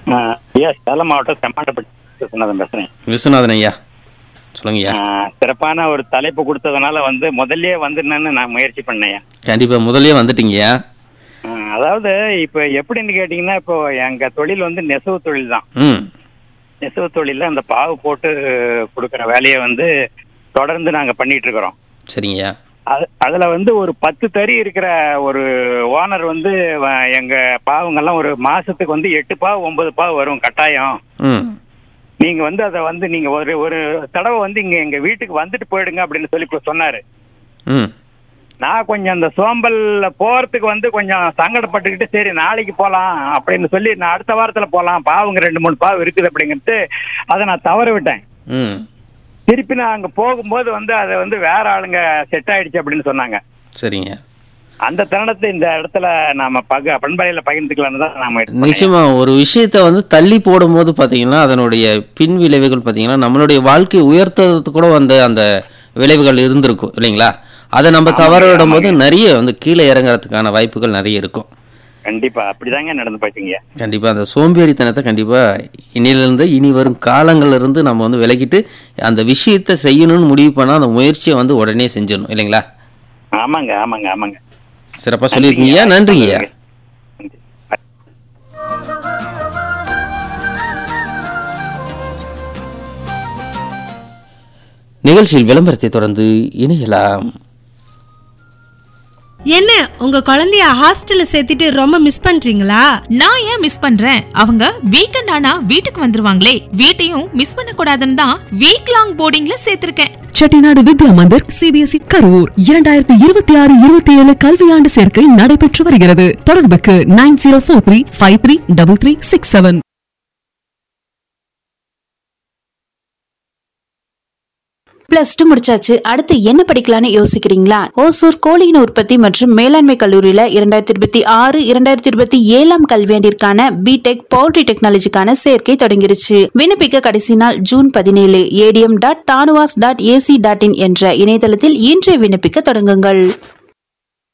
ஆஹ் ஐயா சேலம் மாவட்டம் செம்மாண்டப்பட்டி விஸ்வநாதன் பேசுறேன் விஸ்வநாதன் ஐயா சொல்லுங்க ஐயா ஆஹ் சிறப்பான ஒரு தலைப்பு கொடுத்ததுனால வந்து முதல்லயே வந்துடணும்னு நான் முயற்சி பண்ணேன் கண்டிப்பா முதல்லயே வந்துட்டீங்கய்யா ஆஹ் அதாவது இப்ப எப்படின்னு கேட்டீங்கன்னா இப்போ எங்க தொழில் வந்து நெசவு தொழில் தான் ம் நெசவு தொழில அந்த பாவு போட்டு கொடுக்குற வேலையை வந்து தொடர்ந்து நாங்க பண்ணிட்டு இருக்கிறோம் சரிங்கய்யா அது- அதுல வந்து ஒரு பத்து தறி இருக்கிற ஒரு ஓனர் வந்து வ- எங்க பாவங்கெல்லாம் ஒரு மாசத்துக்கு வந்து எட்டு பாவு ஒன்பது பாவு வரும் கட்டாயம் ம் நீங்க வந்து அதை வந்து நீங்க ஒரு ஒரு தடவை வந்து இங்க எங்க வீட்டுக்கு வந்துட்டு போயிடுங்க அப்படின்னு சொல்லி இப்ப சொன்னாரு ம் நான் கொஞ்சம் அந்த சோம்பல்ல போறதுக்கு வந்து கொஞ்சம் சங்கடப்பட்டுக்கிட்டு சரி நாளைக்கு போலாம் அப்படின்னு சொல்லி நான் அடுத்த வாரத்துல போலாம் பாவுங்க ரெண்டு மூணு பாவு இருக்குது அப்படிங்கிறது அதை நான் தவற விட்டேன் ம் திருப்பி நான் அங்க போகும்போது வந்து அதை வந்து வேற ஆளுங்க செட் ஆயிடுச்சு அப்படின்னு சொன்னாங்க சரிங்க அந்த தருணத்தை இந்த இடத்துல நாம பக பண்பலையில பகிர்ந்துக்கலாம்னு தான் நாம இது பண்ணேன். நிச்சயமா ஒரு விஷயத்தை வந்து தள்ளி போடும்போது பார்த்தீங்கன்னா அதனுடைய பின் விளைவுகள் பார்த்தீங்கன்னா நம்மளுடைய வாழ்க்கையை உயர்த்துறதுக்கு கூட வந்து அந்த விளைவுகள் இருந்திருக்கும் இல்லைங்களா அதை நம்ம தவற விடும்போது நிறைய வந்து கீழே இறங்குறதுக்கான வாய்ப்புகள் நிறைய இருக்கும் கண்டிப்பா அப்படிதாங்க நடந்து போச்சுங்க கண்டிப்பா அந்த சோம்பேறித்தனத்தை கண்டிப்பா இனியிலிருந்து இனி வரும் காலங்கள்ல இருந்து நம்ம வந்து விலகிட்டு அந்த விஷயத்தை செய்யணும்னு முடிவு பண்ணா அந்த முயற்சியை வந்து உடனே செஞ்சிடணும் இல்லைங்களா ஆமாங்க ஆமாங்க ஆமாங்க சிறப்பா சொல்லியிருக்கீங்க நன்றிங்கய்யா நன்றி. நிகழ்ச்சியில் விளம்பரத்தை தொடர்ந்து இணையலாம் என்ன உங்க குழந்தைய ஹாஸ்டல்ல சேர்த்துட்டு ரொம்ப மிஸ் பண்றீங்களா நான் ஏன் மிஸ் பண்றேன் அவங்க வீக்கெண்ட் ஆனா வீட்டுக்கு வந்துருவாங்களே வீட்டையும் மிஸ் பண்ண கூடாதுன்னு தான் வீக் லாங் போர்டிங்ல சேர்த்திருக்கேன் செட்டிநாடு வித்யா மந்திர் சிபிஎஸ்இ கரூர் இரண்டாயிரத்தி இருபத்தி ஆறு இருபத்தி ஏழு கல்வியாண்டு சேர்க்கை நடைபெற்று வருகிறது தொடர்புக்கு nine zero four three five three double three six seven plus two முடிச்சாச்சு அடுத்து என்ன படிக்கலாம்னு யோசிக்கிறீங்களா ஓசூர் கோழியின் உற்பத்தி மற்றும் மேலாண்மை கல்லூரியில இரண்டாயிரத்தி இருபத்தி ஆறு இரண்டாயிரத்தி இருபத்தி ஏழாம் கல்வியாண்டிற்கான பிடெக் பவுல்ட்ரி டெக்னாலஜிக்கான சேர்க்கை தொடங்கிருச்சு விண்ணப்பிக்க கடைசி நாள் ஜூன் பதினேழு ADM dot TANUVAS dot AC dot in என்ற இணையதளத்தில் இன்றே விண்ணப்பிக்க தொடங்குங்கள்